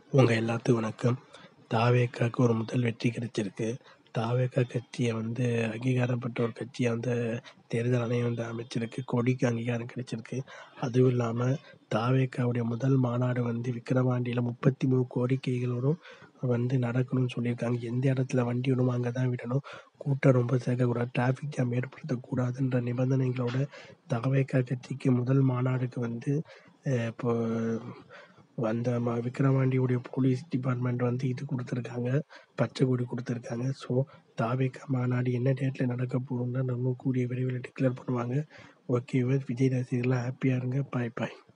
உங்கள் எல்லாத்துக்கும் வணக்கம் தாவேக்காவுக்கு ஒரு முதல் வெற்றி கிடைச்சிருக்கு தாவேக்கா கட்சியை வந்து அங்கீகாரப்பட்ட ஒரு கட்சியை வந்து தேர்தல் ஆணையம் வந்து அமைச்சிருக்கு கொடிக்கு அங்கீகாரம் கிடைச்சிருக்கு அதுவும் இல்லாமல் தாவேக்காவுடைய முதல் மாநாடு வந்து விக்கிரவாண்டியில் முப்பத்தி மூணு கோரிக்கைகளோடும் வந்து நடக்கணும்னு சொல்லியிருக்காங்க எந்த இடத்துல வண்டி விடணுமோ அங்கே தான் விடணும் கூட்டம் ரொம்ப சேர்க்கக்கூடாது டிராஃபிக் ஜாம் ஏற்படுத்தக்கூடாதுன்ற நிபந்தனைகளோட தாவேக்கா கட்சிக்கு முதல் மாநாடுக்கு வந்து அஹ், இப்போ அந்த ம விக்கிரவாண்டியுடைய போலீஸ் டிபார்ட்மெண்ட் வந்து இது கொடுத்துருக்காங்க பச்சை கொடி கொடுத்துருக்காங்க ஸோ தாவேக்கா மாநாடு என்ன டேட்டில் நடக்க போகுதுன்னு நம்ம கூடிய விரைவில் டிக்ளேர் பண்ணுவாங்க ஓகே விஜய் ரசிகர்லாம் ஹாப்பியாக இருங்க பாய் பாய்